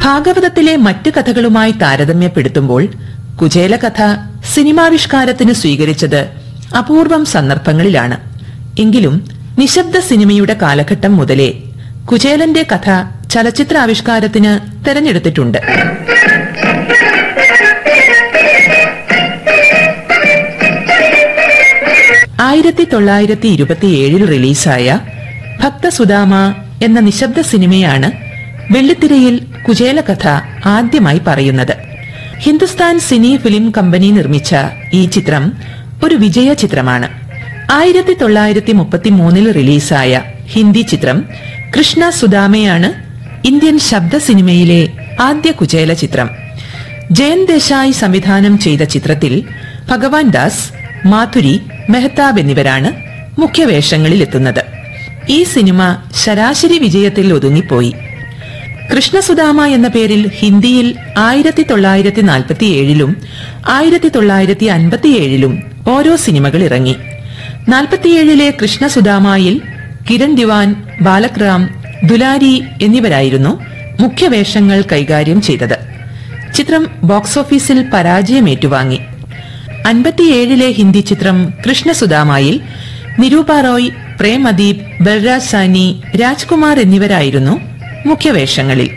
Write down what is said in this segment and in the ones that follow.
ഭാഗവതത്തിലെ മറ്റ് കഥകളുമായി താരതമ്യപ്പെടുത്തുമ്പോൾ കുചേല കഥ സിനിമാവിഷ്കാരത്തിന് സ്വീകരിച്ചത് അപൂർവം സന്ദർഭങ്ങളിലാണ് എങ്കിലും നിശബ്ദ സിനിമയുടെ കാലഘട്ടം മുതലേ കുചേലന്റെ കഥ ചലച്ചിത്രാവിഷ്കാരത്തിന് തെരഞ്ഞെടുത്തിട്ടുണ്ട് ആയിരത്തി തൊള്ളായിരത്തി ഇരുപത്തിയേഴിൽ റിലീസായ ഭക്തസുദാമ എന്ന നിശബ്ദ സിനിമയാണ് വെള്ളിത്തിരയിൽ കുചേല കഥ ആദ്യമായി പറയുന്നത് ഹിന്ദുസ്ഥാൻ സിനി ഫിലിം കമ്പനി നിർമ്മിച്ച ഈ ചിത്രം ഒരു വിജയ ചിത്രമാണ് ആയിരത്തി തൊള്ളായിരത്തി മുപ്പത്തിമൂന്നിൽ റിലീസായ ഹിന്ദി ചിത്രം കൃഷ്ണ സുദാമയാണ് ഇന്ത്യൻ ശബ്ദ സിനിമയിലെ ആദ്യ കുചേല ചിത്രം ജയൻ ദേശായി സംവിധാനം ചെയ്ത ചിത്രത്തിൽ ഭഗവാൻ ദാസ് മാധുരി മെഹ്താബ് എന്നിവരാണ് മുഖ്യവേഷങ്ങളിലെത്തുന്നത് ഈ സിനിമ ശരാശരി വിജയത്തിൽ ഒതുങ്ങിപ്പോയി കൃഷ്ണസുദാമ എന്ന പേരിൽ ഹിന്ദിയിൽ ആയിരത്തി തൊള്ളായിരത്തി നാൽപ്പത്തിയേഴിലും ആയിരത്തി തൊള്ളായിരത്തി അൻപത്തിയേഴിലും ഓരോ സിനിമകൾ ഇറങ്ങി നാൽപ്പത്തിയേഴിലെ കൃഷ്ണസുദാമയിൽ കിരൺ ദിവാൻ ബാലക്രാം ദുലാരി എന്നിവരായിരുന്നു മുഖ്യവേഷങ്ങൾ കൈകാര്യം ചെയ്തത് ചിത്രം ബോക്സ് ഓഫീസിൽ പരാജയം ഏറ്റുവാങ്ങി അൻപത്തിയേഴിലെ ഹിന്ദി ചിത്രം കൃഷ്ണസുദാമയിൽ നിരൂപ റോയ് പ്രേം അദീപ് ബൽരാജ് സാനി രാജ്കുമാർ എന്നിവരായിരുന്നു മുഖ്യവേഷങ്ങളിൽ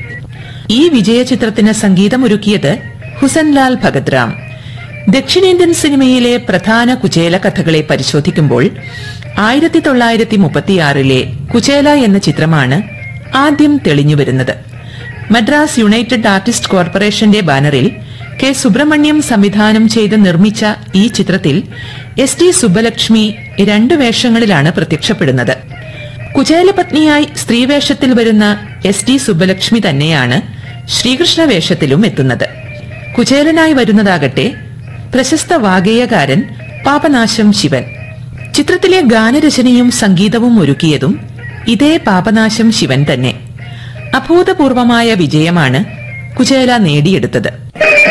ഈ വിജയ ചിത്രത്തിന് സംഗീതമൊരുക്കിയത് ഹുസൻലാൽ ഭഗത്റാം ദക്ഷിണേന്ത്യൻ സിനിമയിലെ പ്രധാന കുചേല കഥകളെ പരിശോധിക്കുമ്പോൾ ആയിരത്തി തൊള്ളായിരത്തി മുപ്പത്തിയാറിലെ കുചേല എന്ന ചിത്രമാണ് ആദ്യം തെളിഞ്ഞുവരുന്നത് മദ്രാസ് യുണൈറ്റഡ് ആർട്ടിസ്റ്റ് കോർപ്പറേഷന്റെ ബാനറിൽ കെ സുബ്രഹ്മണ്യം സംവിധാനം ചെയ്ത് നിർമ്മിച്ച ഈ ചിത്രത്തിൽ എസ് ടി സുബ്ബലക്ഷ്മി രണ്ടു വേഷങ്ങളിലാണ് പ്രത്യക്ഷപ്പെടുന്നത് കുചേലപത്നിയായി സ്ത്രീവേഷത്തിൽ വരുന്ന എസ് ടി സുബ്ബലക്ഷ്മി തന്നെയാണ് ശ്രീകൃഷ്ണ വേഷത്തിലും എത്തുന്നത് കുചേലനായി വരുന്നതാകട്ടെ പ്രശസ്ത വാഗേയകാരൻ പാപനാശം ശിവൻ ചിത്രത്തിലെ ഗാനരചനയും സംഗീതവും ഒരുക്കിയതും ഇതേ പാപനാശം ശിവൻ തന്നെ അഭൂതപൂർവമായ വിജയമാണ് കുചേല നേടിയെടുത്തത്